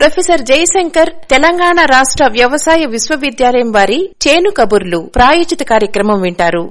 professor Jayashankar Telangana రాష్ట్ర వ్యవసాయ విశ్వవిద్యాలయం వారి చేను కబుర్లు ప్రాయోజిత కార్యక్రమం వింటారు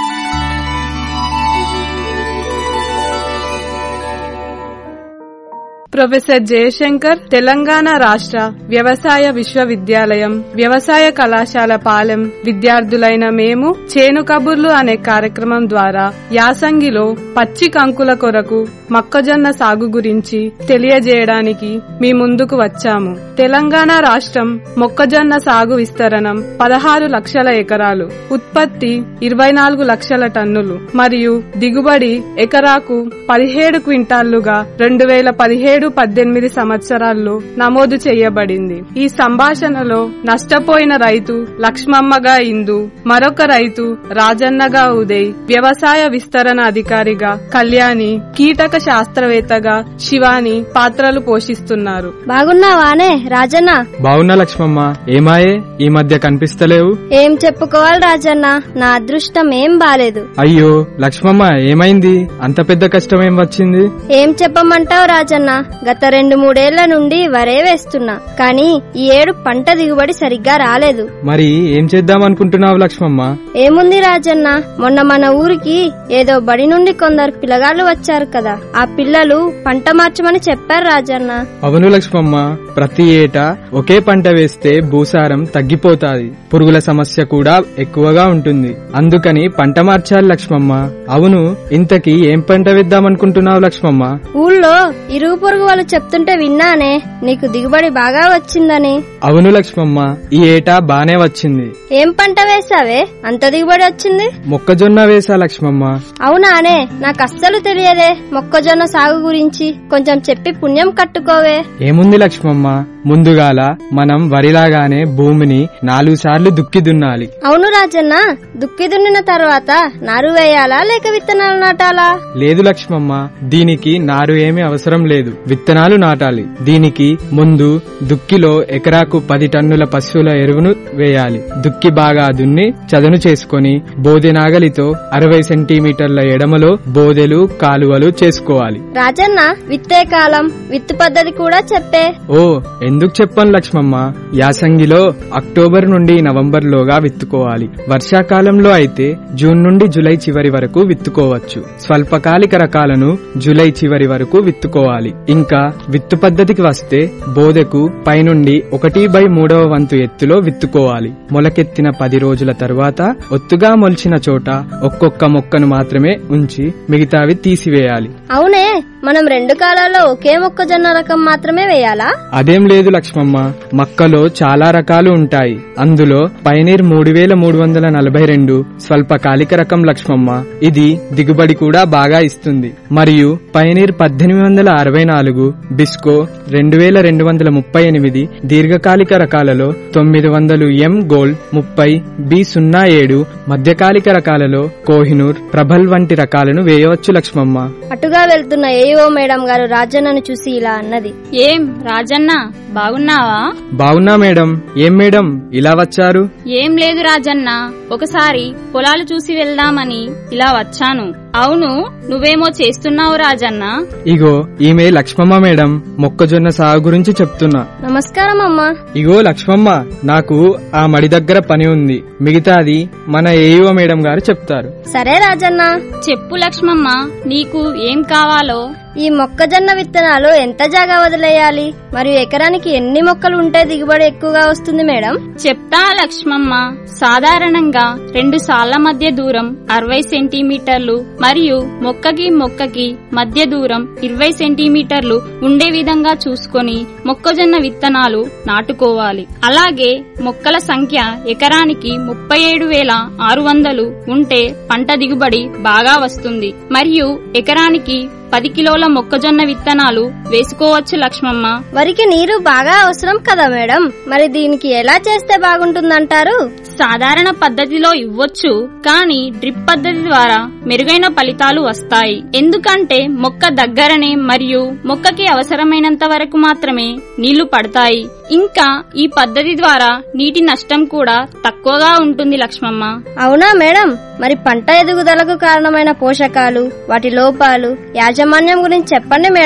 ప్రొఫెసర్ జయశంకర్ తెలంగాణ రాష్ట్ర వ్యవసాయ విశ్వవిద్యాలయం వ్యవసాయ కళాశాల పాలెం విద్యార్థులైన మేము చేను కబుర్లు అనే కార్యక్రమం ద్వారా యాసంగిలో పచ్చి కంకుల కొరకు మొక్కజొన్న సాగు గురించి తెలియజేయడానికి మీ ముందుకు వచ్చాము తెలంగాణ రాష్ట్రం మొక్కజొన్న సాగు విస్తరణం పదహారు లక్షల ఎకరాలు ఉత్పత్తి ఇరవై నాలుగు లక్షల టన్నులు మరియు దిగుబడి ఎకరాకు పదిహేడు క్వింటాళ్లుగా రెండు వేల పదిహేడు పద్దెనిమిది సంవత్సరాల్లో నమోదు చేయబడింది ఈ సంభాషణలో నష్టపోయిన రైతు లక్ష్మమ్మగా ఇందు మరొక రైతు రాజన్నగా ఉదయ్ వ్యవసాయ విస్తరణ అధికారిగా కళ్యాణి కీటక శాస్త్రవేత్తగా శివాని పాత్రలు పోషిస్తున్నారు బాగున్నావానే రాజన్న బావున్నా లక్ష్మమ్మ ఏమాయే ఈ మధ్య కనిపిస్తలేవు ఏం చెప్పుకోవాలి రాజన్న నా అదృష్టం ఏం బాలేదు అయ్యో లక్ష్మమ్మ ఏమైంది అంత పెద్ద కష్టం ఏం వచ్చింది ఏం చెప్పమంటావు రాజన్న గత రెండు మూడేళ్ల నుండి వరే వేస్తున్నా కానీ ఈ ఏడు పంట దిగుబడి సరిగ్గా రాలేదు మరి ఏం చేద్దాం అనుకుంటున్నావు లక్ష్మమ్మ ఏముంది రాజన్న మొన్న మన ఊరికి ఏదో బడి నుండి కొందరు పిల్లగాళ్ళు వచ్చారు కదా ఆ పిల్లలు పంట మార్చమని చెప్పారు రాజన్న అవును లక్ష్మమ్మ ప్రతి ఏటా ఒకే పంట వేస్తే భూసారం తగ్గిపోతాది పురుగుల సమస్య కూడా ఎక్కువగా ఉంటుంది అందుకని పంట మార్చాలి లక్ష్మమ్మ అవును ఇంతకీ ఏం పంట వేద్దాం అనుకుంటున్నావు లక్ష్మమ్మ ఊళ్ళో ఇరుగు పొరుగు వాళ్ళు చెప్తుంటే విన్నానే నీకు దిగుబడి బాగా వచ్చిందని అవును లక్ష్మమ్మ ఈ ఏటా బానే వచ్చింది ఏం పంట వేసావే అంత దిగుబడి వచ్చింది మొక్కజొన్న వేసా లక్ష్మమ్మ అవునానే నాకు అస్సలు తెలియదే మొక్కజొన్న సాగు గురించి కొంచెం చెప్పి పుణ్యం కట్టుకోవే ఏముంది లక్ష్మమ్మ ముందుగాల మనం వరిలాగానే భూమిని నాలుగు సార్లు దుక్కి దున్నాలి అవును రాజన్న దుక్కి దున్నిన తర్వాత నారు వేయాలా లేక విత్తనాలు నాటాలా లేదు లక్ష్మమ్మ దీనికి నారు ఏమీ అవసరం లేదు విత్తనాలు నాటాలి దీనికి ముందు దుక్కిలో ఎకరాకు పది టన్నుల పశువుల ఎరువును వేయాలి దుక్కి బాగా దున్ని చదును చేసుకొని బోదె నాగలితో అరవై సెంటీమీటర్ల ఎడమలో బోదెలు కాలువలు చేసుకోవాలి రాజన్న విత్తే కాలం విత్తు పద్ధతి కూడా చెప్పే ఓ ఎందుకు చెప్పను లక్ష్మమ్మ యాసంగిలో అక్టోబర్ నుండి నవంబర్ లోగా విత్తుకోవాలి వర్షాకాలంలో అయితే జూన్ నుండి జూలై చివరి వరకు విత్తుకోవచ్చు స్వల్పకాలిక రకాలను జూలై చివరి వరకు విత్తుకోవాలి ఇంకా విత్తు పద్ధతికి వస్తే బోదెకు పైనుండి ఒకటి బై మూడవ వంతు ఎత్తులో విత్తుకోవాలి మొలకెత్తిన పది రోజుల తరువాత ఒత్తుగా మొలిచిన చోట ఒక్కొక్క మొక్కను మాత్రమే ఉంచి మిగతావి తీసివేయాలి అవునే మనం రెండు కాలాల్లో ఒకే మొక్కజొన్న రకం మాత్రమే వేయాలా అదేం లేదు లక్ష్మమ్మ మక్కలో చాలా రకాలు ఉంటాయి అందులో పైనీర్ మూడు వేల మూడు వందల నలభై రెండు స్వల్పకాలిక రకం లక్ష్మమ్మ ఇది దిగుబడి కూడా బాగా ఇస్తుంది మరియు పైనీర్ పద్దెనిమిది వందల అరవై నాలుగు బిస్కో రెండు వేల రెండు వందల ముప్పై ఎనిమిది దీర్ఘకాలిక రకాలలో తొమ్మిది వందలు ఎం గోల్డ్ ముప్పై బి సున్నా ఏడు మధ్యకాలిక రకాలలో కోహినూర్ ప్రభల్ వంటి రకాలను వేయవచ్చు లక్ష్మమ్మ అటుగా వెళ్తున్న ఏఓ మేడం గారు రాజన్నను చూసి ఇలా అన్నది ఏం రాజన్న బాగున్నావా బాగున్నా మేడం ఏం మేడం ఇలా వచ్చారు ఏం లేదు రాజన్న ఒకసారి పొలాలు చూసి వెళ్దామని ఇలా వచ్చాను అవును నువ్వేమో చేస్తున్నావు రాజన్న ఇగో ఈమె లక్ష్మమ్మ మేడం మొక్కజొన్న సాగు గురించి చెప్తున్నా నమస్కారం అమ్మా ఇగో లక్ష్మమ్మ నాకు ఆ మడి దగ్గర పని ఉంది మిగతాది మన ఏఈఓ మేడం గారు చెప్తారు సరే రాజన్న చెప్పు లక్ష్మమ్మ నీకు ఏం కావాలో ఈ మొక్కజొన్న విత్తనాలు ఎంత జాగా వదిలేయాలి మరియు ఎకరానికి ఎన్ని మొక్కలు ఉంటే దిగుబడి ఎక్కువగా వస్తుంది మేడం చెప్తా లక్ష్మమ్మ సాధారణంగా రెండు సాళ్ల మధ్య దూరం అరవై సెంటీమీటర్లు మరియు మొక్కకి మొక్కకి మధ్య దూరం ఇరవై సెంటీమీటర్లు ఉండే విధంగా చూసుకొని మొక్కజొన్న విత్తనాలు నాటుకోవాలి అలాగే మొక్కల సంఖ్య ఎకరానికి ముప్పై ఏడు వేల ఆరు వందలు ఉంటే పంట దిగుబడి బాగా వస్తుంది మరియు ఎకరానికి పది కిలోల మొక్కజొన్న విత్తనాలు వేసుకోవచ్చు లక్ష్మమ్మ వరికి నీరు బాగా అవసరం కదా మేడం మరి దీనికి ఎలా చేస్తే బాగుంటుందంటారు సాధారణ పద్ధతిలో ఇవ్వొచ్చు కానీ డ్రిప్ పద్ధతి ద్వారా మెరుగైన ఫలితాలు వస్తాయి ఎందుకంటే మొక్క దగ్గరనే మరియు మొక్కకి అవసరమైనంత వరకు మాత్రమే నీళ్లు పడతాయి ఇంకా ఈ పద్ధతి ద్వారా నీటి నష్టం కూడా తక్కువగా ఉంటుంది లక్ష్మమ్మ అవునా మేడం మరి పంట ఎదుగుదలకు కారణమైన పోషకాలు వాటి లోపాలు యాజమాన్యం గురించి చెప్పండి మేడం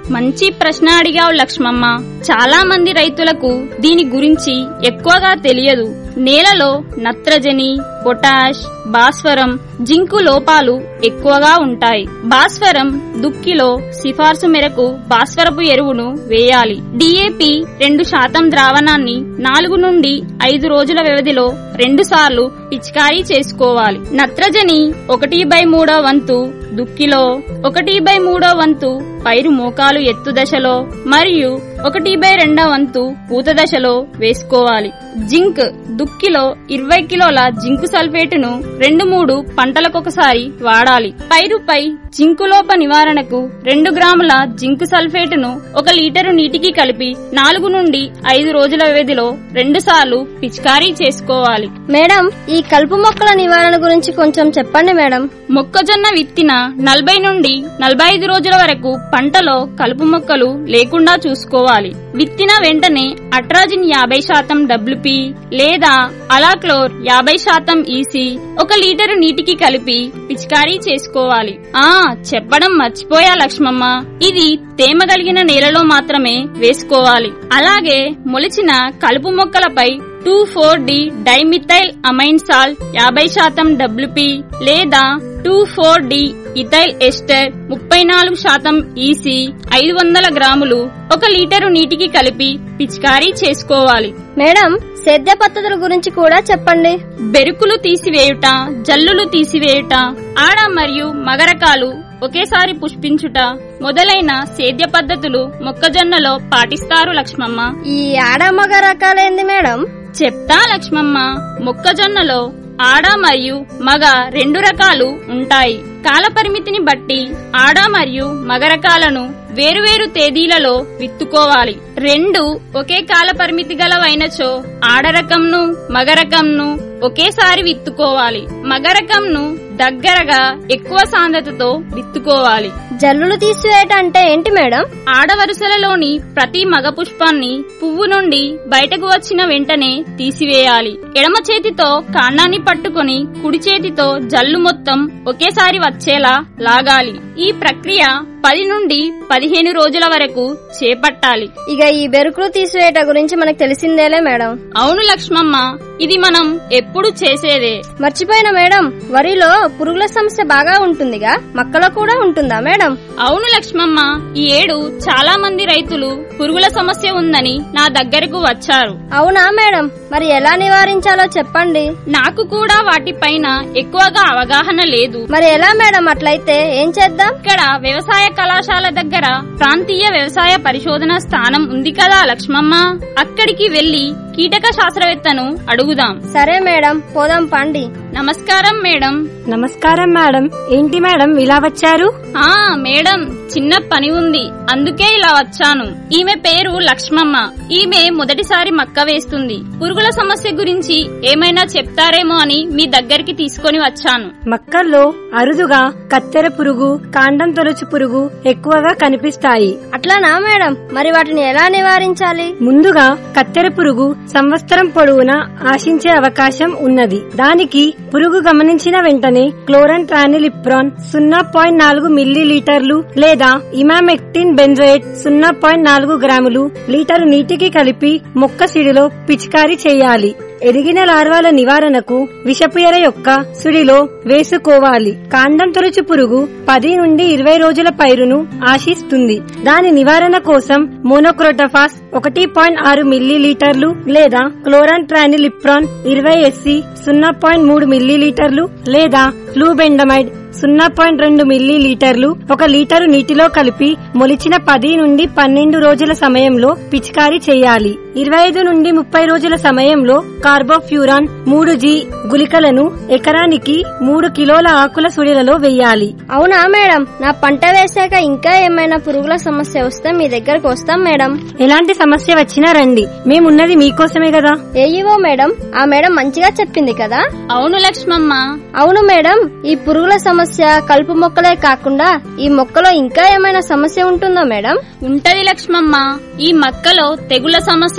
మంచి ప్రశ్న అడిగావు లక్ష్మమ్మ చాలా మంది రైతులకు దీని గురించి ఎక్కువగా తెలియదు నేలలో నత్రజని పొటాష్ భాస్వరం జింకు లోపాలు ఎక్కువగా ఉంటాయి భాస్వరం దుక్కిలో సిఫార్సు మేరకు భాస్వరపు ఎరువును వేయాలి డిఏపి రెండు శాతం ద్రావణాన్ని నాలుగు నుండి ఐదు రోజుల వ్యవధిలో రెండు సార్లు పిచికారీ చేసుకోవాలి నత్రజని ఒకటి బై మూడో వంతు దుక్కిలో ఒకటి బై మూడో వంతు పైరు మోకాలు ఎత్తు దశలో మరియు ఒకటి బై రెండో వంతు పూత దశలో వేసుకోవాలి జింక్ దుక్కిలో ఇరవై కిలోల జింకు సల్ఫేటును రెండు మూడు పంటలకొకసారి వాడాలి పైరుపై జింకు లోప నివారణకు రెండు గ్రాముల జింక్ సల్ఫేటును ఒక లీటరు నీటికి కలిపి నాలుగు నుండి ఐదు రోజుల వ్యవధిలో రెండు సార్లు పిచికారీ చేసుకోవాలి మేడం ఈ కలుపు మొక్కల నివారణ గురించి కొంచెం చెప్పండి మేడం మొక్కజొన్న విత్తిన నలభై నుండి నలభై ఐదు రోజుల వరకు పంటలో కలుపు మొక్కలు లేకుండా చూసుకోవాలి విత్తిన వెంటనే అట్రాజిన్ యాభై శాతం డబ్ల్యూపీ లేదా అలాక్లోర్ యాభై శాతం ఈసీ ఒక లీటరు నీటికి కలిపి పిచికారీ చేసుకోవాలి ఆ చెప్పడం మర్చిపోయా లక్ష్మమ్మ ఇది తేమ కలిగిన నేలలో మాత్రమే వేసుకోవాలి అలాగే మొలిచిన కలుపు మొక్కలపై two four D dimethyl amine salt యాభై శాతం డబ్ల్యూపీ లేదా two four D ethyl ester ముప్పై నాలుగు శాతం ఈసీ ఐదు వందల గ్రాములు ఒక లీటరు నీటికి కలిపి పిచికారీ చేసుకోవాలి మేడం సేద్య పద్ధతుల గురించి కూడా చెప్పండి బెరుకులు తీసివేయుట జల్లులు తీసివేయుట ఆడ మరియు మగ రకాలు ఒకేసారి పుష్పించుట మొదలైన సేద్య పద్ధతులు మొక్కజొన్నలో పాటిస్తారు లక్ష్మమ్మ ఈ ఆడమగ రకాలేంది మేడం చెప్తా లక్ష్మమ్మ మొక్కజొన్నలో ఆడ మరియు మగ రెండు రకాలు ఉంటాయి కాలపరిమితిని బట్టి ఆడ మరియు మగ రకాలను వేరువేరు తేదీలలో విత్తుకోవాలి రెండు ఒకే కాల పరిమితి గలవైనచో ఆడ రకంను మగ రకంను ఒకేసారి విత్తుకోవాలి మగ రకంను దగ్గరగా ఎక్కువ సాంద్రతతో విత్తుకోవాలి జల్లులు తీసివేయట అంటే ఏంటి మేడం ఆడవరుసలలోని ప్రతి మగ పుష్పాన్ని పువ్వు నుండి బయటకు వచ్చిన వెంటనే తీసివేయాలి ఎడమ చేతితో కాండాన్ని పట్టుకొని కుడి చేతితో జల్లు మొత్తం ఒకేసారి వచ్చేలా లాగాలి ఈ ప్రక్రియ పది నుండి పదిహేను రోజుల వరకు చేపట్టాలి ఇక ఈ బెరుకులు తీసివేయట గురించి మనకు తెలిసిందేలే మేడం అవును లక్ష్మమ్మ ఇది మనం ఎప్పుడు చేసేదే మర్చిపోయిన మేడం వరిలో పురుగుల సమస్య బాగా ఉంటుందిగా మక్కలో కూడా ఉంటుందా మేడం అవును లక్ష్మమ్మ ఈ ఏడు చాలా మంది రైతులు పురుగుల సమస్య ఉందని నా దగ్గరకు వచ్చారు అవునా మేడం మరి ఎలా నివారించాలో చెప్పండి నాకు కూడా వాటిపైన ఎక్కువగా అవగాహన లేదు మరి ఎలా మేడం అట్లయితే ఏం చేద్దాం ఇక్కడ వ్యవసాయ కళాశాల దగ్గర ప్రాంతీయ వ్యవసాయ పరిశోధన స్థానం ఉంది కదా లక్ష్మమ్మ అక్కడికి వెళ్లి కీటక శాస్త్రవేత్తను అడుగుదాం సరే మేడం పోదాం పండి నమస్కారం మేడం నమస్కారం మేడం ఏంటి మేడం ఇలా వచ్చారు ఆ మేడం చిన్న పని ఉంది అందుకే ఇలా వచ్చాను ఈమె పేరు లక్ష్మమ్మ ఈమె మొదటిసారి మక్క వేస్తుంది పురుగుల సమస్య గురించి ఏమైనా చెప్తారేమో అని మీ దగ్గరికి తీసుకొని వచ్చాను మక్కల్లో అరుదుగా కత్తెర పురుగు కాండం తొలచు పురుగు ఎక్కువగా కనిపిస్తాయి అట్లానా మేడం మరి వాటిని ఎలా నివారించాలి ముందుగా కత్తెర పురుగు సంవత్సరం పొడవునా ఆశించే అవకాశం ఉన్నది దానికి పురుగు గమనించిన వెంటనే క్లోరన్ ట్రానిలిప్రాన్ సున్నా పాయింట్ నాలుగు మిల్లీ లీటర్లు లేదా ఇమామెక్టిన్ బెంజోయేట్ సున్నా పాయింట్ నాలుగు గ్రాములు లీటరు నీటికి కలిపి మొక్క సిడిలో పిచికారీ చేయాలి ఎదిగిన లార్వాల నివారణకు విషపు ఎర యొక్క సుడిలో వేసుకోవాలి కాండం తొలచు పురుగు పది నుండి ఇరవై రోజుల పైరును ఆశిస్తుంది దాని నివారణ కోసం మోనోక్రోటోఫాస్ ఒకటి పాయింట్ ఆరు మిల్లీ లీటర్లు లేదా క్లోరాన్ ట్రానిలిప్రాన్ ఇరవై ఎస్సి సున్నా పాయింట్ మూడు మిల్లీ లీటర్లు లేదా ఫ్లూబెండమైడ్ సున్నా పాయింట్ రెండు మిల్లీ లీటర్లు ఒక లీటరు నీటిలో కలిపి మొలిచిన పది నుండి పన్నెండు రోజుల సమయంలో పిచికారీ చేయాలి ఇరవై ఐదు నుండి ముప్పై రోజుల సమయంలో కార్బోఫ్యూరాన్ మూడు జీ గుళికలను ఎకరానికి మూడు కిలోల ఆకుల సుడిలలో వెయ్యాలి అవునా మేడం నా పంట వేశాక ఇంకా ఏమైనా పురుగుల సమస్య వస్తే మీ దగ్గరకు వస్తాం మేడం ఎలాంటి సమస్య వచ్చినా రండి మేమున్నది మీకోసమే కదా ఏఈఓ మేడం ఆ మేడం మంచిగా చెప్పింది కదా అవును లక్ష్మమ్మ అవును మేడం ఈ పురుగుల సమస్య కలుపు మొక్కలే కాకుండా ఈ మొక్కలో ఇంకా ఏమైనా సమస్య ఉంటుందా మేడం ఉంటది లక్ష్మమ్మ ఈ మక్కలో తెగుల సమస్య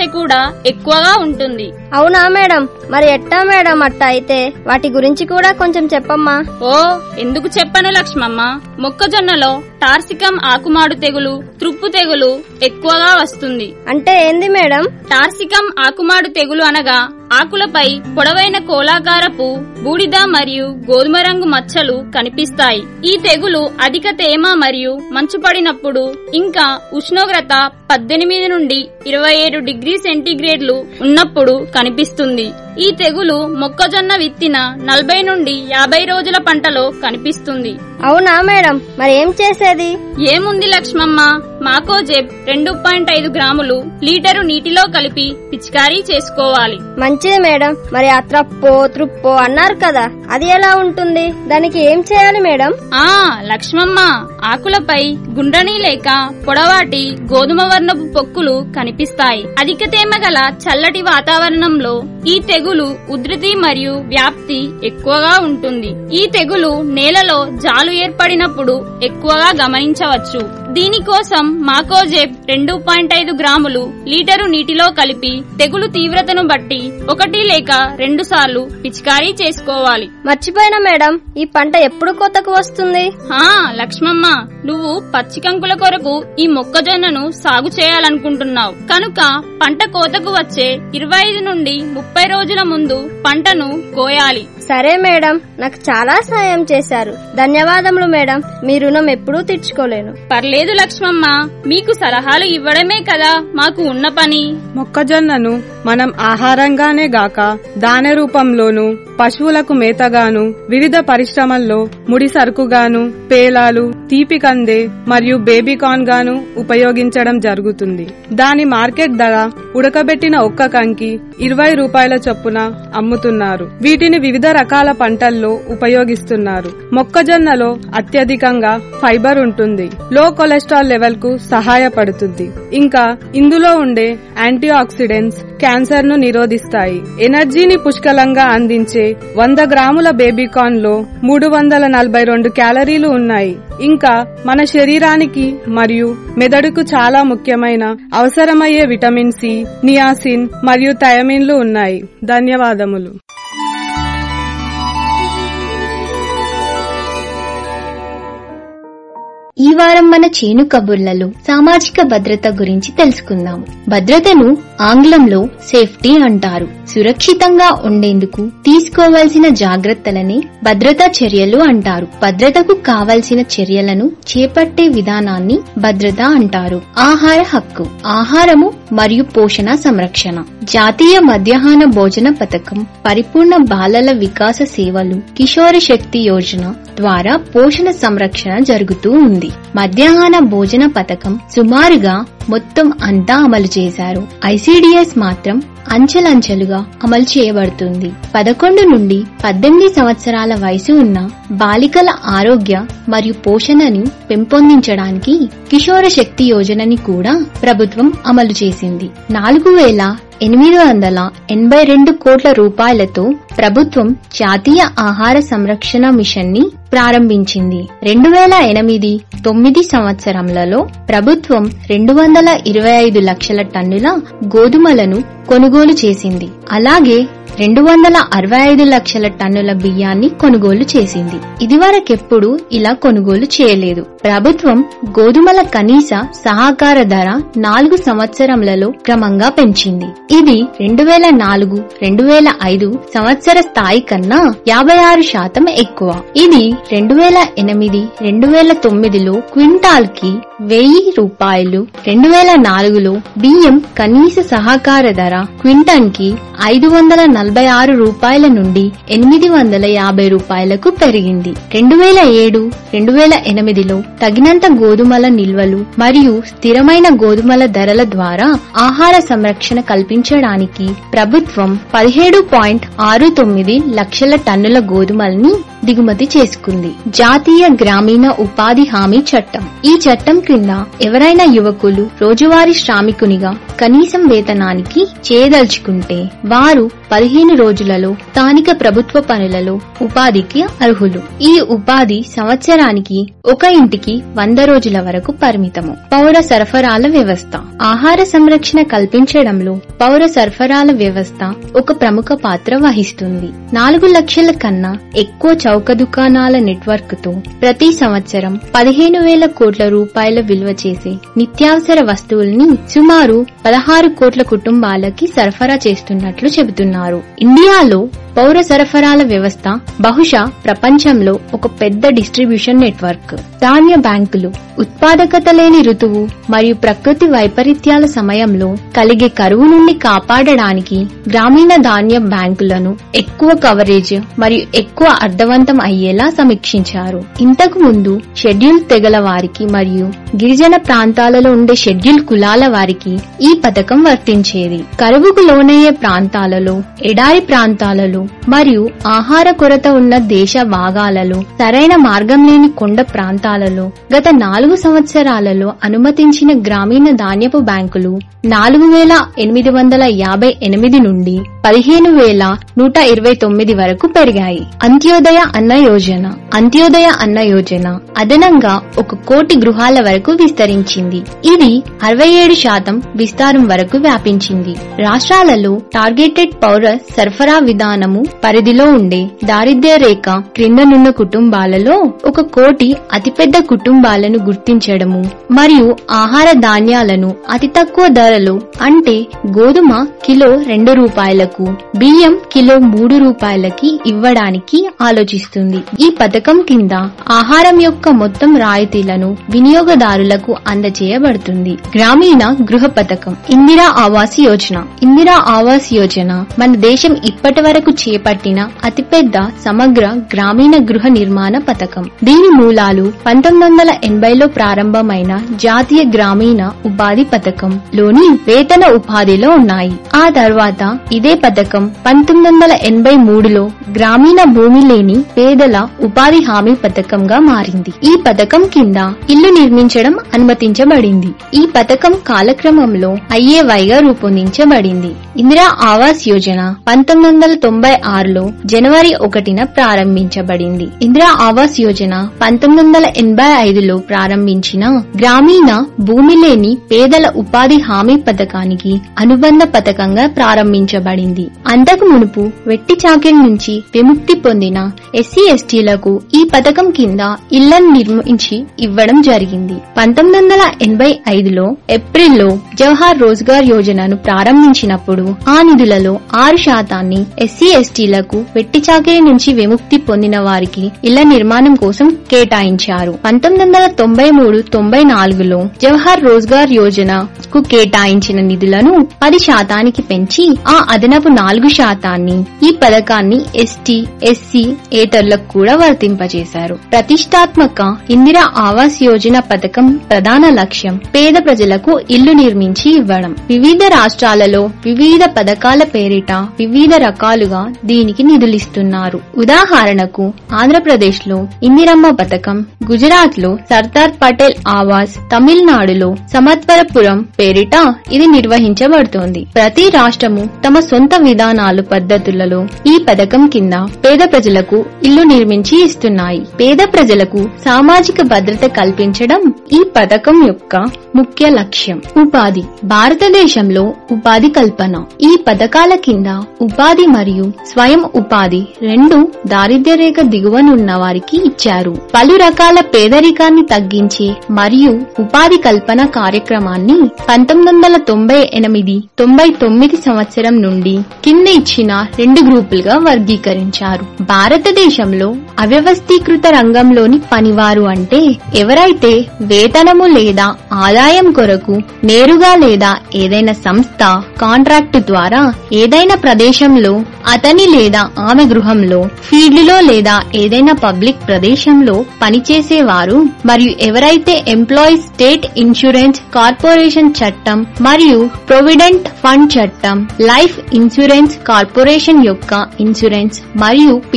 కూడా ఎక్కువగా ఉంటుంది అవునా మేడం మరి ఎట్టా మేడం అట్ట అయితే వాటి గురించి కూడా కొంచెం చెప్పమ్మా ఓ ఎందుకు చెప్పను లక్ష్మమ్మ మొక్కజొన్నలో టార్సికం ఆకుమాడు తెగులు త్రుప్పు తెగులు ఎక్కువగా వస్తుంది అంటే ఏంది మేడం టార్సికం ఆకుమాడు తెగులు అనగా ఆకులపై పొడవైన కోలాకారపు బూడిద మరియు గోధుమ రంగు మచ్చలు కనిపిస్తాయి ఈ తెగులు అధిక తేమ మరియు మంచు పడినప్పుడు ఇంకా ఉష్ణోగ్రత పద్దెనిమిది నుండి ఇరవై ఏడు డిగ్రీ సెంటీగ్రేడ్లు ఉన్నప్పుడు కనిపిస్తుంది ఈ తెగులు మొక్కజొన్న విత్తిన నలభై నుండి యాభై రోజుల పంటలో కనిపిస్తుంది అవునా మేడం మరి ఏం చేసేది ఏముంది లక్ష్మమ్మ మాకోజెబ్ రెండు పాయింట్ ఐదు గ్రాములు లీటరు నీటిలో కలిపి పిచికారీ చేసుకోవాలి మంచిది మేడం మరి ఆ త్రప్పో త్రుప్పో అన్నారు కదా అది ఎలా ఉంటుంది దానికి ఏం చేయాలి మేడం ఆ లక్ష్మమ్మ ఆకులపై గుండ్రని లేక పొడవాటి గోధుమ వర్ణపు పొక్కులు కనిపిస్తాయి అధిక తేమ గల చల్లటి వాతావరణంలో ఈ తెగులు ఉధృతి మరియు వ్యాప్తి ఎక్కువగా ఉంటుంది ఈ తెగులు నేలలో జాలు ఏర్పడినప్పుడు ఎక్కువగా గమనించవచ్చు దీనికోసం మాకోజెబ్ రెండు పాయింట్ ఐదు గ్రాములు లీటరు నీటిలో కలిపి తెగులు తీవ్రతను బట్టి ఒకటి లేక రెండు సార్లు పిచికారీ చేసుకోవాలి మర్చిపోయినా మేడం ఈ పంట ఎప్పుడు కోతకు వస్తుంది ఆ లక్ష్మమ్మ నువ్వు పచ్చి కంకుల కొరకు ఈ మొక్కజొన్నను సాగు చేయాలనుకుంటున్నావు కనుక పంట కోతకు వచ్చే ఇరవై ఐదు నుండి ముప్పై రోజుల ముందు పంటను కోయాలి సరే మేడం నాకు చాలా సాయం చేశారు ధన్యవాదములు మేడం మీ రుణం ఎప్పుడూ తీర్చుకోలేను పర్లేదు లక్ష్మమ్మ మీకు సలహాలు ఇవ్వడమే కదా మాకు ఉన్న పని మొక్కజొన్నను మనం ఆహారంగానే గాక దాన రూపంలోను పశువులకు మేతగాను వివిధ పరిశ్రమల్లో ముడి సరుకుగాను పేలాలు తీపి కందే మరియు బేబీకార్న్ గాను ఉపయోగించడం జరుగుతుంది దాని మార్కెట్ ధర ఉడకబెట్టిన ఒక్క కంకి ఇరవై రూపాయల చొప్పున అమ్ముతున్నారు వీటిని వివిధ రకాల పంటల్లో ఉపయోగిస్తున్నారు మొక్కజొన్నలో అత్యధికంగా ఫైబర్ ఉంటుంది లో కొలెస్ట్రాల్ లెవెల్ కు సహాయపడుతుంది ఇంకా ఇందులో ఉండే యాంటీ ఆక్సిడెంట్స్ క్యాన్సర్ ను నిరోధిస్తాయి ఎనర్జీని పుష్కలంగా అందించే వంద గ్రాముల బేబీకార్న్ లో మూడు వందల నలభై రెండు క్యాలరీలు ఉన్నాయి ఇంకా మన శరీరానికి మరియు మెదడుకు చాలా ముఖ్యమైన అవసరమయ్యే విటమిన్ సి నియాసిన్ మరియు థయమిన్లు ఉన్నాయి ధన్యవాదములు ఈ వారం మన చేను కబుర్లలో సామాజిక భద్రత గురించి తెలుసుకుందాం భద్రతను ఆంగ్లంలో సేఫ్టీ అంటారు సురక్షితంగా ఉండేందుకు తీసుకోవాల్సిన జాగ్రత్తలని భద్రతా చర్యలు అంటారు భద్రతకు కావలసిన చర్యలను చేపట్టే విధానాన్ని భద్రత అంటారు ఆహార హక్కు ఆహారము మరియు పోషణ సంరక్షణ జాతీయ మధ్యాహ్న భోజన పథకం పరిపూర్ణ బాలల వికాస సేవలు కిషోర శక్తి యోజన ద్వారా పోషణ సంరక్షణ జరుగుతూ ఉంది మధ్యాహ్న భోజన పథకం సుమారుగా మొత్తం అంతా అమలు చేశారు ఐసీడీఎస్ మాత్రం అంచెలంచెలుగా అమలు చేయబడుతుంది పదకొండు నుండి పద్దెనిమిది సంవత్సరాల వయసు ఉన్న బాలికల ఆరోగ్య మరియు పోషణని పెంపొందించడానికి కిషోర శక్తి యోజనని కూడా ప్రభుత్వం అమలు చేసింది నాలుగు వేల ఎనిమిది వందల ఎనభై రెండు కోట్ల రూపాయలతో ప్రభుత్వం జాతీయ ఆహార సంరక్షణ మిషన్ ని ప్రారంభించింది రెండు వేల ఎనిమిది తొమ్మిది సంవత్సరంలలో ప్రభుత్వం రెండు వందల ఇరవై ఐదు లక్షల టన్నుల గోధుమలను కొనుగోలు చేసింది అలాగే రెండు వందల అరవై ఐదు లక్షల టన్నుల బియ్యాన్ని కొనుగోలు చేసింది ఇదివరకెప్పుడు ఇలా కొనుగోలు చేయలేదు ప్రభుత్వం గోధుమల కనీస సహకార ధర నాలుగు సంవత్సరములలో క్రమంగా పెంచింది ఇది రెండు వేల నాలుగు రెండు వేల ఐదు సంవత్సర స్థాయి కన్నా యాభై ఆరు శాతం ఎక్కువ ఇది రెండు వేల ఎనిమిది రెండు వేల తొమ్మిదిలో క్వింటాల్ కి వెయ్యి రూపాయలు రెండు వేల నాలుగులో బియ్యం కనీస సహకార ధర క్వింటన్ కి ఐదు వందల నలభై ఆరు రూపాయల నుండి ఎనిమిది వందల యాభై రూపాయలకు పెరిగింది రెండు వేల ఏడు రెండు వేల ఎనిమిదిలో తగినంత గోధుమల నిల్వలు మరియు స్థిరమైన గోధుమల ధరల ద్వారా ఆహార సంరక్షణ కల్పించడానికి ప్రభుత్వం పదిహేడు పాయింట్ ఆరు తొమ్మిది లక్షల టన్నుల గోధుమల్ని దిగుమతి చేసుకుంది జాతీయ గ్రామీణ ఉపాధి హామీ చట్టం ఈ చట్టం క్రింద ఎవరైనా యువకులు రోజువారీ శ్రామికునిగా కనీసం వేతనానికి చేయదలుచుకుంటే వారు పదిహేను రోజులలో స్థానిక ప్రభుత్వ పనులలో ఉపాధికి అర్హులు ఈ ఉపాధి సంవత్సరానికి ఒక ఇంటికి వంద రోజుల వరకు పరిమితము పౌర సరఫరాల వ్యవస్థ ఆహార సంరక్షణ కల్పించడంలో పౌర సరఫరాల వ్యవస్థ ఒక ప్రముఖ పాత్ర వహిస్తుంది నాలుగు లక్షల కన్నా ఎక్కువ చౌక దుకాణాల నెట్వర్క్ తో ప్రతి సంవత్సరం పదిహేను వేల కోట్ల రూపాయల విలువ చేసే నిత్యావసర వస్తువుల్ని సుమారు పదహారు కోట్ల కుటుంబాలకి సరఫరా చేస్తున్నట్లు చెబుతున్నారు ఇండియాలో పౌర సరఫరాల వ్యవస్థ బహుశా ప్రపంచంలో ఒక పెద్ద డిస్ట్రిబ్యూషన్ నెట్వర్క్ ధాన్య బ్యాంకులు ఉత్పాదకత లేని ఋతువు మరియు ప్రకృతి వైపరీత్యాల సమయంలో కలిగే కరువు నుండి కాపాడడానికి గ్రామీణ ధాన్య బ్యాంకులను ఎక్కువ కవరేజ్ మరియు ఎక్కువ అర్థవంతం అయ్యేలా సమీక్షించారు ఇంతకు ముందు షెడ్యూల్ తెగల వారికి మరియు గిరిజన ప్రాంతాలలో ఉండే షెడ్యూల్ కులాల వారికి ఈ పథకం వర్తించేది కరువుకు లోనయ్యే ప్రాంతాలలో ఎడారి ప్రాంతాలలో మరియు ఆహార కొరత ఉన్న దేశ భాగాలలో సరైన మార్గం లేని కొండ ప్రాంతాలలో గత నాలుగు సంవత్సరాలలో అనుమతించిన గ్రామీణ ధాన్యపు బ్యాంకులు నాలుగు వేల ఎనిమిది వందల యాభై ఎనిమిది నుండి పదిహేను వేల నూట ఇరవై తొమ్మిది వరకు పెరిగాయి అంత్యోదయ అన్న యోజన అంత్యోదయ అన్న యోజన అదనంగా ఒక కోటి గృహాల వరకు విస్తరించింది ఇది అరవై ఏడు శాతం విస్తారం వరకు వ్యాపించింది రాష్ట్రాలలో టార్గెటెడ్ పౌర సరఫరా విధానము పరిధిలో ఉండే దారిద్ర్య రేఖ క్రిందనున్న కుటుంబాలలో ఒక కోటి అతిపెద్ద కుటుంబాలను గుర్తించడము మరియు ఆహార ధాన్యాలను అతి తక్కువ ధరలో అంటే గోధుమ కిలో రెండు రూపాయలకు బియ్యం కిలో మూడు రూపాయలకి ఇవ్వడానికి ఆలోచిస్తుంది ఈ పథకం కింద ఆహారం యొక్క మొత్తం రాయితీలను వినియోగదారులకు అందజేయబడుతుంది గ్రామీణ గృహ పథకం ఇందిరా ఆవాస్ యోజన ఇందిరా ఆవాస్ యోజన మన దేశం ఇప్పటి వరకు చేపట్టిన అతిపెద్ద సమగ్ర గ్రామీణ గృహ నిర్మాణ పథకం దీని మూలాలు పంతొమ్మిది వందల ఎనభైలో ప్రారంభమైన జాతీయ గ్రామీణ ఉపాధి పథకం లోని వేతన ఉపాధిలో ఉన్నాయి ఆ తర్వాత ఇదే పథకం పంతొమ్మిది వందల ఎనభై మూడులో గ్రామీణ భూమి లేని పేదల ఉపాధి హామీ పథకంగా మారింది ఈ పథకం కింద ఇల్లు నిర్మించడం అనుమతించబడింది ఈ పథకం కాలక్రమంలో ఐఏవైగా రూపొందించబడింది ఇందిరా ఆవాస్ యోజన పంతొమ్మిది వందల తొంభై ఆరులో జనవరి ఒకటిన ప్రారంభించబడింది ఇందిరా ఆవాస్ యోజన పంతొమ్మిది వందల ఎనభై ఐదులో ప్రారంభించిన గ్రామీణ భూమి లేని పేదల ఉపాధి హామీ పథకానికి అనుబంధ పథకంగా ప్రారంభించబడింది అంతకు మునుపు వెట్టి చాకిరి నుంచి విముక్తి పొందిన ఎస్సీ ఎస్టీలకు ఈ పథకం కింద ఇళ్లను నిర్మించి ఇవ్వడం జరిగింది పంతొమ్మిది వందల ఎనభై ఐదులో ఏప్రిల్లో జవహర్ రోజ్గార్ యోజనను ప్రారంభించినప్పుడు ఆ నిధులలో ఆరు శాతాన్ని ఎస్సీ ఎస్టీలకు వెట్టి చాకిరి నుంచి విముక్తి పొందిన వారికి ఇళ్ల నిర్మాణం కోసం కేటాయించారు పంతొమ్మిది వందల తొంభై మూడు తొంభై నాలుగులో జవహర్ రోజ్గార్ యోజన కు కేటాయించిన నిధులను పది శాతానికి పెంచి ఆ అదనపు నాలుగు శాతాన్ని ఈ పథకాన్ని ఎస్టీ ఎస్సీ ఏతరులకు కూడా వర్తింపజేశారు ప్రతిష్టాత్మక ఇందిరా ఆవాస్ యోజన పథకం ప్రధాన లక్ష్యం పేద ప్రజలకు ఇల్లు నిర్మించి ఇవ్వడం వివిధ రాష్ట్రాలలో వివిధ పథకాల పేరిట వివిధ రకాలుగా దీనికి నిధులిస్తున్నారు ఉదాహరణకు ఆంధ్రప్రదేశ్ లో ఇందిరమ్మ పథకం గుజరాత్ లో సర్దార్ పటేల్ ఆవాస్ తమిళనాడులో సమత్వరపురం పేరిట ఇది నిర్వహించబడుతోంది ప్రతి రాష్ట్రము తమ సొంత విధానాలు పద్ధతులలో ఈ పథకం కింద పేద ప్రజలకు ఇల్లు నిర్మించి ఇస్తున్నాయి పేద ప్రజలకు సామాజిక భద్రత కల్పించడం ఈ పథకం యొక్క ముఖ్య లక్ష్యం ఉపాధి భారతదేశంలో ఉపాధి కల్పన ఈ పథకాల కింద ఉపాధి మరియు స్వయం ఉపాధి రెండు దారిద్ర్య రేఖ దిగువనున్న వారికి ఇచ్చారు పలు రకాల పేదరికాన్ని తగ్గించే మరియు ఉపాధి కల్పన కార్యక్రమాన్ని పంతొమ్మిది వందల తొంభై ఎనిమిది తొంభై తొమ్మిది సంవత్సరం నుండి కింద ఇచ్చిన రెండు గ్రూపులుగా వర్గీకరించారు భారతదేశంలో అవ్యవస్థీకృత రంగంలోని పనివారు అంటే ఎవరైతే వేతనము లేదా ఆదాయం కొరకు నేరుగా లేదా ఏదైనా సంస్థ కాంట్రాక్టు ద్వారా ఏదైనా ప్రదేశంలో అతని లేదా ఆమె గృహంలో ఫీల్డ్లో లేదా ఏదైనా పబ్లిక్ ప్రదేశంలో పనిచేసేవారు మరియు ఎవరైతే ఎంప్లాయీస్ స్టేట్ ఇన్సూరెన్స్ కార్పొరేషన్ చట్టం మరియు ప్రొవిడెంట్ ఫండ్ చట్టం లైఫ్ ఇన్సూరెన్స్ కార్పొరేషన్ యొక్క ఇన్సూరెన్స్ మరియు పింఛను పథకం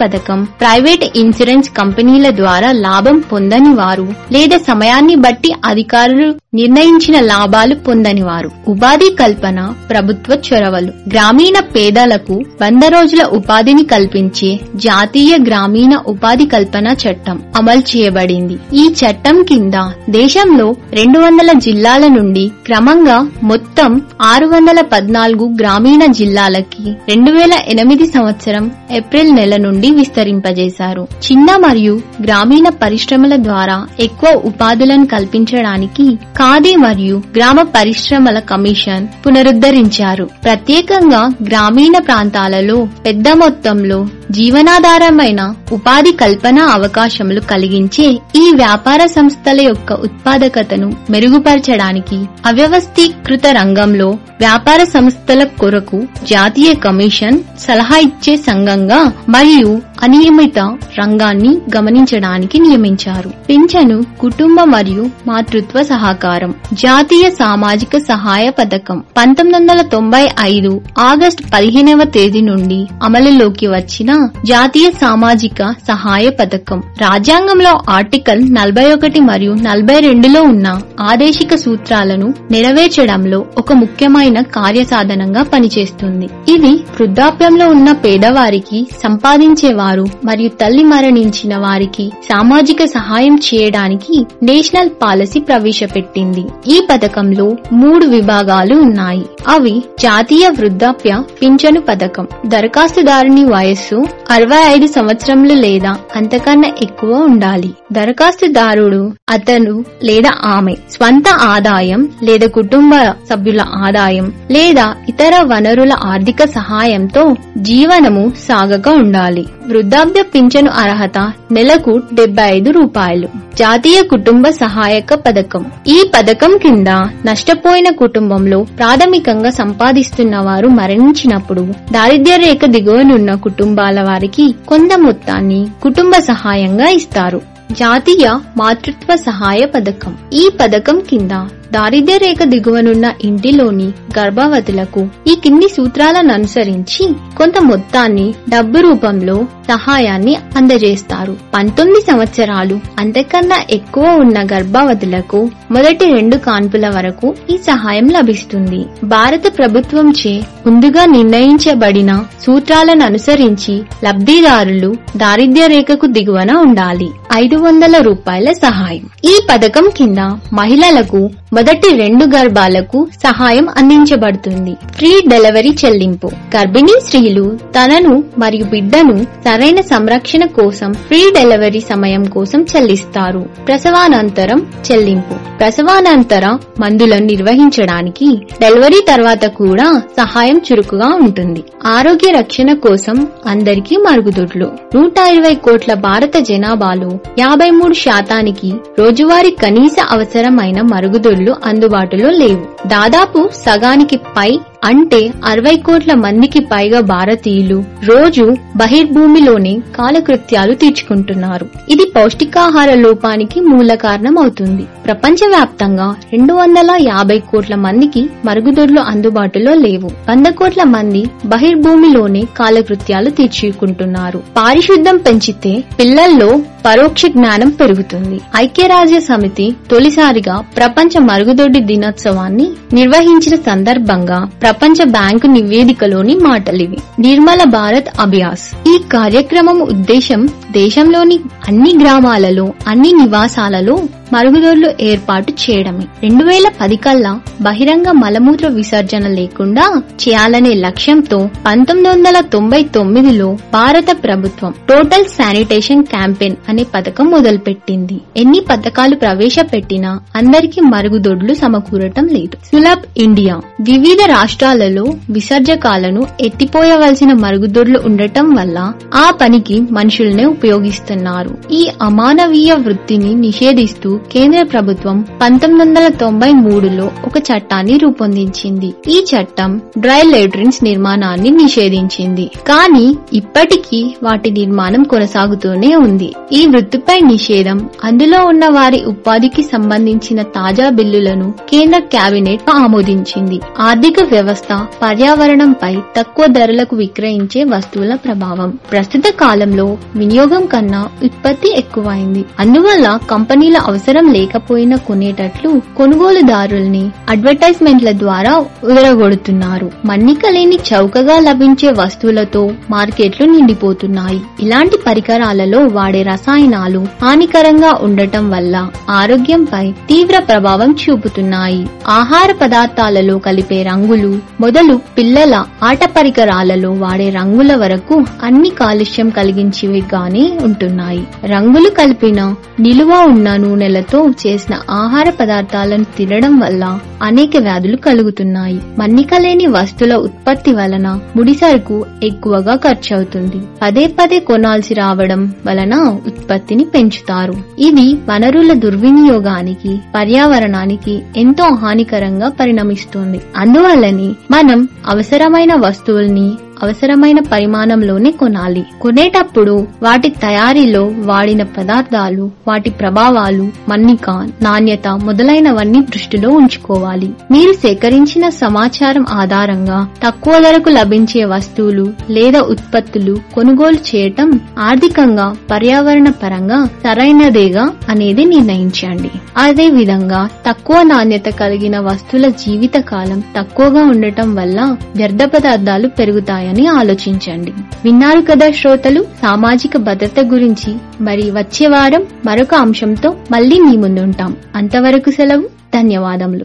పథకం ప్రైవేట్ ఇన్సూరెన్స్ కంపెనీల ద్వారా లాభం పొందని వారు లేదా సమయాన్ని బట్టి అధికారులు నిర్ణయించిన లాభాలు పొందని వారు ఉపాధి కల్పన ప్రభుత్వ చొరవలు గ్రామీణ పేదలకు వంద రోజుల ఉపాధిని కల్పించే జాతీయ గ్రామీణ ఉపాధి కల్పన చట్టం అమలు చేయబడింది ఈ చట్టం కింద దేశంలో రెండు వందల జిల్లాల నుండి క్రమంగా మొత్తం ఆరు వందల పద్నాలుగు గ్రామీణ జిల్లాలకి రెండు వేల ఎనిమిది సంవత్సరం ఏప్రిల్ నెల నుండి విస్తరింపజేశారు చిన్న మరియు గ్రామీణ పరిశ్రమల ద్వారా ఎక్కువ ఉపాధులను కల్పించడానికి ఖాదీ మరియు గ్రామ పరిశ్రమల కమిషన్ పునరుద్ధరించారు ప్రత్యేకంగా గ్రామీణ ప్రాంతాలలో పెద్ద మొత్తంలో జీవనాధారమైన ఉపాధి కల్పన అవకాశములు కలిగించే ఈ వ్యాపార సంస్థల యొక్క ఉత్పాదకతను మెరుగుపరచడానికి అవ్యవస్థీకృత రంగంలో వ్యాపార సంస్థల కొరకు జాతీయ కమిషన్ సలహా ఇచ్చే సంఘంగా మరియు అనియమిత రంగాన్ని గమనించడానికి నియమించారు పింఛను కుటుంబ మరియు మాతృత్వ సహకారం జాతీయ సామాజిక సహాయ పథకం పంతొమ్మిది వందల తొంభై ఐదు ఆగస్టు పదిహేనవ తేదీ నుండి అమలులోకి వచ్చిన జాతీయ సామాజిక సహాయ పథకం రాజ్యాంగంలో ఆర్టికల్ నలభై ఒకటి మరియు నలభై రెండులో ఉన్న ఆదేశిక సూత్రాలను నెరవేర్చడంలో ఒక ముఖ్యమైన కార్యసాధనంగా పనిచేస్తుంది ఇది వృద్ధాప్యంలో ఉన్న పేదవారికి సంపాదించేవారు మరియు తల్లి మరణించిన వారికి సామాజిక సహాయం చేయడానికి నేషనల్ పాలసీ ప్రవేశపెట్టింది ఈ పథకంలో మూడు విభాగాలు ఉన్నాయి అవి జాతీయ వృద్ధాప్య పింఛను పథకం దరఖాస్తుదారుని వయస్సు అరవై ఐదు సంవత్సరములు లేదా అంతకన్నా ఎక్కువ ఉండాలి దరఖాస్తుదారుడు అతను లేదా ఆమె స్వంత ఆదాయం లేదా కుటుంబ సభ్యుల ఆదాయం లేదా ఇతర వనరుల ఆర్థిక సహాయంతో జీవనము సాగక ఉండాలి వృద్ధాప్య పింఛను అర్హత నెలకు డెబ్బై ఐదు రూపాయలు జాతీయ కుటుంబ సహాయక పథకం ఈ పథకం కింద నష్టపోయిన కుటుంబంలో ప్రాథమికంగా సంపాదిస్తున్న వారు మరణించినప్పుడు దారిద్ర్య రేఖ దిగువనున్న కుటుంబాల వారికి కొంత మొత్తాన్ని కుటుంబ సహాయంగా ఇస్తారు జాతీయ మాతృత్వ సహాయ పథకం ఈ పథకం కింద దారిద్ర్య రేఖ దిగువనున్న ఇంటిలోని గర్భవతులకు ఈ కింది సూత్రాలను అనుసరించి కొంత మొత్తాన్ని డబ్బు రూపంలో సహాయాన్ని అందజేస్తారు పంతొమ్మిది సంవత్సరాలు అంతకన్నా ఎక్కువ ఉన్న గర్భవతులకు మొదటి రెండు కాన్పుల వరకు ఈ సహాయం లభిస్తుంది భారత ప్రభుత్వంచే ముందుగా నిర్ణయించబడిన సూత్రాలను అనుసరించి లబ్ధిదారులు దారిద్ర్య రేఖకు దిగువన ఉండాలి ఐదు వందల రూపాయల సహాయం ఈ పథకం కింద మహిళలకు మొదటి రెండు గర్భాలకు సహాయం అందించబడుతుంది ఫ్రీ డెలివరీ చెల్లింపు గర్భిణీ స్త్రీలు తనను మరియు బిడ్డను సరైన సంరక్షణ కోసం ఫ్రీ డెలివరీ సమయం కోసం చెల్లిస్తారు ప్రసవానంతరం చెల్లింపు ప్రసవానంతర మందులను నిర్వహించడానికి డెలివరీ తర్వాత కూడా సహాయం చురుకుగా ఉంటుంది ఆరోగ్య రక్షణ కోసం అందరికీ మరుగుదొడ్లు నూట ఇరవై కోట్ల భారత జనాభాలో యాభై మూడు శాతానికి రోజువారీ కనీస అవసరమైన మరుగుదొడ్లు అందుబాటులో లేవు దాదాపు సగానికి పై అంటే అరవై కోట్ల మందికి పైగా భారతీయులు రోజు బహిర్భూమిలోనే కాలకృత్యాలు తీర్చుకుంటున్నారు ఇది పౌష్టికాహార లోపానికి మూల కారణం అవుతుంది ప్రపంచవ్యాప్తంగా రెండు వందల యాభై కోట్ల మందికి మరుగుదొడ్లు అందుబాటులో లేవు వంద కోట్ల మంది బహిర్భూమిలోనే కాలకృత్యాలు తీర్చుకుంటున్నారు పారిశుద్ధ్యం పెంచితే పిల్లల్లో పరోక్ష జ్ఞానం పెరుగుతుంది ఐక్యరాజ్య సమితి తొలిసారిగా ప్రపంచ మరుగుదొడ్డి దినోత్సవాన్ని నిర్వహించిన సందర్భంగా ప్రపంచ బ్యాంకు నివేదికలోని మాటలివి నిర్మల భారత్ అభ్యాస్ ఈ కార్యక్రమం ఉద్దేశం దేశంలోని అన్ని గ్రామాలలో అన్ని నివాసాలలో మరుగుదొడ్లు ఏర్పాటు చేయడమే రెండు వేల పది కల్లా బహిరంగ మలమూత్ర విసర్జన లేకుండా చేయాలనే లక్ష్యంతో పంతొమ్మిది వందల తొంభై తొమ్మిదిలో భారత ప్రభుత్వం టోటల్ శానిటేషన్ క్యాంపెయిన్ అనే పథకం మొదలుపెట్టింది ఎన్ని పథకాలు ప్రవేశపెట్టినా అందరికీ మరుగుదొడ్లు సమకూరటం లేదు సులభ్ ఇండియా వివిధ రాష్ట్రాలలో విసర్జకాలను ఎత్తిపోయవలసిన మరుగుదొడ్లు ఉండటం వల్ల ఆ పనికి మనుషుల్నే ఉపయోగిస్తున్నారు ఈ అమానవీయ వృత్తిని నిషేధిస్తూ కేంద్ర ప్రభుత్వం పంతొమ్మిది వందల తొంభై మూడులో ఒక చట్టాన్ని రూపొందించింది ఈ చట్టం డ్రై లెట్రిన్స్ నిర్మాణాన్ని నిషేధించింది కానీ ఇప్పటికీ వాటి నిర్మాణం కొనసాగుతూనే ఉంది ఈ వృత్తిపై నిషేధం అందులో ఉన్న వారి ఉపాధికి సంబంధించిన తాజా బిల్లులను కేంద్ర కేబినెట్ ఆమోదించింది ఆర్థిక వ్యవస్థ పర్యావరణంపై తక్కువ ధరలకు విక్రయించే వస్తువుల ప్రభావం ప్రస్తుత కాలంలో వినియోగం కన్నా ఉత్పత్తి ఎక్కువైంది అందువల్ల కంపెనీల అవసరం లేకపోయినా కొనేటట్లు కొనుగోలుదారుల్ని అడ్వర్టైజ్మెంట్ల ద్వారా ఉదరగొడుతున్నారు మన్నిక లేని చౌకగా లభించే వస్తువులతో మార్కెట్లు నిండిపోతున్నాయి ఇలాంటి పరికరాలలో వాడే రసాయనాలు హానికరంగా ఉండటం వల్ల ఆరోగ్యంపై తీవ్ర ప్రభావం చూపుతున్నాయి ఆహార పదార్థాలలో కలిపే రంగులు మొదలు పిల్లల ఆట పరికరాలలో వాడే రంగుల వరకు అన్ని కాలుష్యం కలిగించేవి గానే ఉంటున్నాయి రంగులు కలిపిన నిలువ ఉన్న నూనెలతో చేసిన ఆహార పదార్థాలను తినడం వల్ల అనేక వ్యాధులు కలుగుతున్నాయి మన్నిక లేని వస్తువుల ఉత్పత్తి వలన ముడిసరుకు ఎక్కువగా ఖర్చవుతుంది పదే పదే కొనాల్సి రావడం వలన ఉత్పత్తిని పెంచుతారు ఇది వనరుల దుర్వినియోగానికి పర్యావరణానికి ఎంతో హానికరంగా పరిణమిస్తుంది అందువల్లని మనం అవసరమైన వస్తువుల్ని అవసరమైన పరిమాణంలోనే కొనాలి కొనేటప్పుడు వాటి తయారీలో వాడిన పదార్థాలు వాటి ప్రభావాలు మన్నిక నాణ్యత మొదలైనవన్నీ దృష్టిలో ఉంచుకోవాలి మీరు సేకరించిన సమాచారం ఆధారంగా తక్కువ ధరకు లభించే వస్తువులు లేదా ఉత్పత్తులు కొనుగోలు చేయటం ఆర్థికంగా పర్యావరణ పరంగా సరైనదేగా అనేది నిర్ణయించండి అదే విధంగా తక్కువ నాణ్యత కలిగిన వస్తువుల జీవిత కాలం తక్కువగా ఉండటం వల్ల వ్యర్థ పదార్థాలు పెరుగుతాయని ఆలోచించండి విన్నారు కదా శ్రోతలు సామాజిక భద్రత గురించి మరి వచ్చే వారం మరొక అంశంతో మళ్ళీ మీ ముందుంటాం అంతవరకు సెలవు ధన్యవాదములు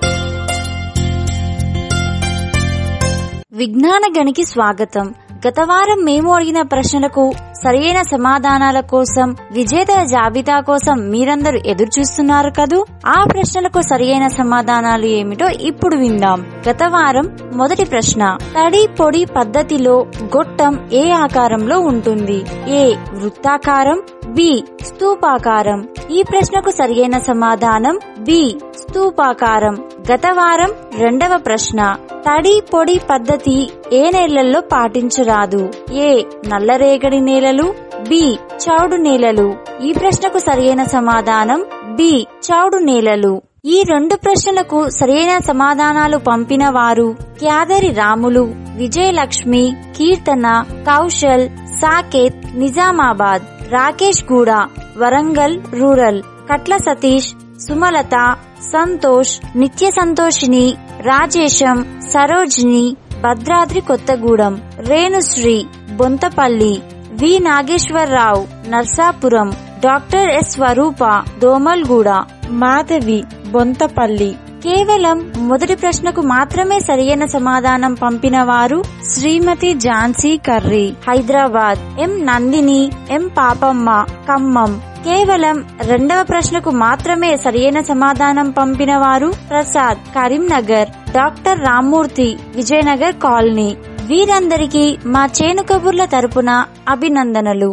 విజ్ఞాన గనికి స్వాగతం గత వారం మేము అడిగిన ప్రశ్నలకు సరియైన సమాధానాల కోసం విజేతల జాబితా కోసం మీరందరూ ఎదురు చూస్తున్నారు కదూ ఆ ప్రశ్నలకు సరియైన సమాధానాలు ఏమిటో ఇప్పుడు విందాం గత వారం మొదటి ప్రశ్న తడి పొడి పద్ధతిలో గొట్టం ఏ ఆకారంలో ఉంటుంది ఏ వృత్తాకారం బి స్తూపాకారం ఈ ప్రశ్నకు సరియైన సమాధానం బి స్తూపాకారం గత వారం రెండవ ప్రశ్న తడి పొడి పద్ధతి ఏ నేలల్లో పాటించరాదు ఏ నల్లరేగడి నేలలు బి చౌడు నేలలు ఈ ప్రశ్నకు సరియైన సమాధానం బి చౌడు నేలలు ఈ రెండు ప్రశ్నలకు సరైన సమాధానాలు పంపిన వారు క్యాదరి రాములు విజయలక్ష్మి కీర్తన Kaushal Saketh Nizamabad Rakesh Guda Warangal rural Katla Satish Sumalatha Santosh Nithya Santoshini Rajesham Sarojini Bhadradri Kothagudem Renusri Bonthapalli V Nageswara Rao Narsapuram doctor S Swaroopa Domalguda Madhavi Bonthapalli కేవలం మొదటి ప్రశ్నకు మాత్రమే సరియైన సమాధానం పంపిన వారు శ్రీమతి ఝాన్సీ కర్రీ హైదరాబాద్ ఎం నందిని ఎం పాపమ్మ ఖమ్మం కేవలం రెండవ ప్రశ్నకు మాత్రమే సరియైన సమాధానం పంపిన వారు ప్రసాద్ కరీంనగర్ డాక్టర్ రామ్మూర్తి విజయనగర్ కాలనీ వీరందరికీ మా చేను కబుర్ల తరపున అభినందనలు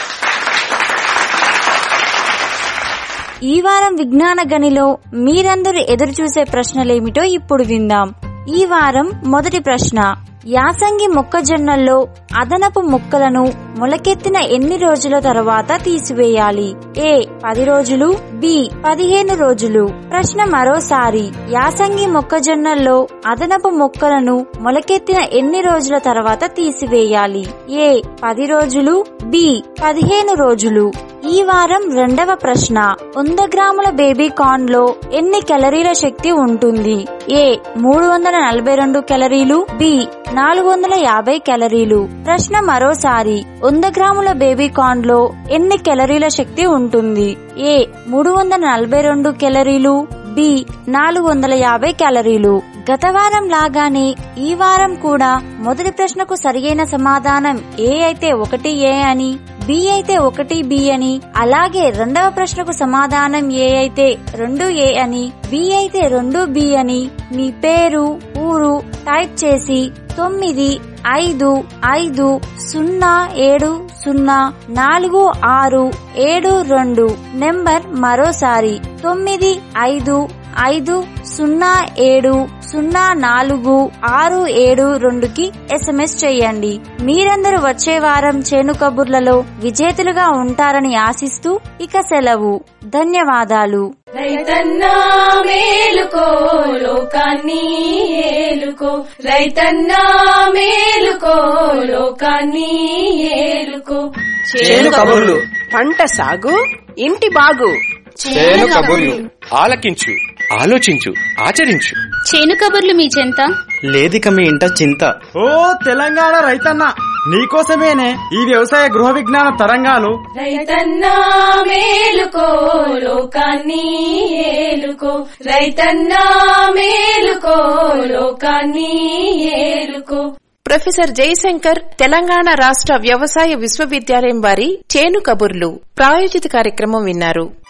ఈ వారం విజ్ఞాన గనిలో మీరందరూ ఎదురు చూసే ప్రశ్నలేమిటో ఇప్పుడు విందాం ఈ వారం మొదటి ప్రశ్న యాసంగి మొక్కజొన్నల్లో అదనపు మొక్కలను మొలకెత్తిన ఎన్ని రోజుల తర్వాత తీసివేయాలి ఏ పది రోజులు బి పదిహేను రోజులు ప్రశ్న మరోసారి యాసంగి మొక్కజొన్నల్లో అదనపు మొక్కలను మొలకెత్తిన ఎన్ని రోజుల తర్వాత తీసివేయాలి ఏ పది రోజులు బి పదిహేను రోజులు ఈ వారం రెండవ ప్రశ్న వంద గ్రాముల బేబీ కార్న్ లో ఎన్ని క్యాలరీల శక్తి ఉంటుంది ఏ మూడు వందల నలభై రెండు క్యాలరీలు బి నాలుగు వందల యాభై క్యాలరీలు ప్రశ్న మరోసారి వంద గ్రాముల బేబీ కార్న్ లో ఎన్ని క్యాలరీల శక్తి ఉంటుంది ఏ మూడు వందల నలభై రెండు క్యాలరీలు బి నాలుగు వందల యాభై క్యాలరీలు గత వారం లాగానే ఈ వారం కూడా మొదటి ప్రశ్నకు సరియైన సమాధానం ఏ అయితే ఒకటి ఏ అని బి అయితే ఒకటి బి అని అలాగే రెండవ ప్రశ్నకు సమాధానం ఏ అయితే రెండు ఏ అని బి అయితే రెండు బి అని మీ పేరు ఊరు టైప్ చేసి తొమ్మిది ఐదు ఐదు సున్నా ఏడు సున్నా నాలుగు ఆరు ఏడు రెండు నెంబర్ మరోసారి తొమ్మిది ఐదు ఐదు సున్నా ఏడు సున్నా నాలుగు ఆరు ఏడు రెండుకి ఎస్ఎంఎస్ చేయండి మీరందరూ వచ్చే వారం చేను కబుర్లలో విజేతలుగా ఉంటారని ఆశిస్తూ ఇక సెలవు ధన్యవాదాలు రైతన్నా మేలుకో లోకాన్ని ఏలుకో రైతన్నా మేలుకో లోకాన్ని ఏలుకో చేను కబుర్లు పంట సాగు ఇంటి బాగు చేను కబుర్లు ఆలకించు ఆలోచించు ఆచరించు చేను కబుర్లు మీ చెంత లేదిక మీ ఇంట చింత ఓ తెలంగాణ రైతన్న నీకోసమేనే ఈ వ్యవసాయ గృహ విజ్ఞాన తరంగాలు రైతన్నా మేలుకో లోకాన్ని ఏలుకో రైతన్నా మేలుకో లోకాన్ని ఏలుకో ప్రొఫెసర్ జయశంకర్ తెలంగాణ రాష్ట్ర వ్యవసాయ విశ్వవిద్యాలయం వారి చేను కబుర్లు ప్రాయోజిత కార్యక్రమం విన్నారు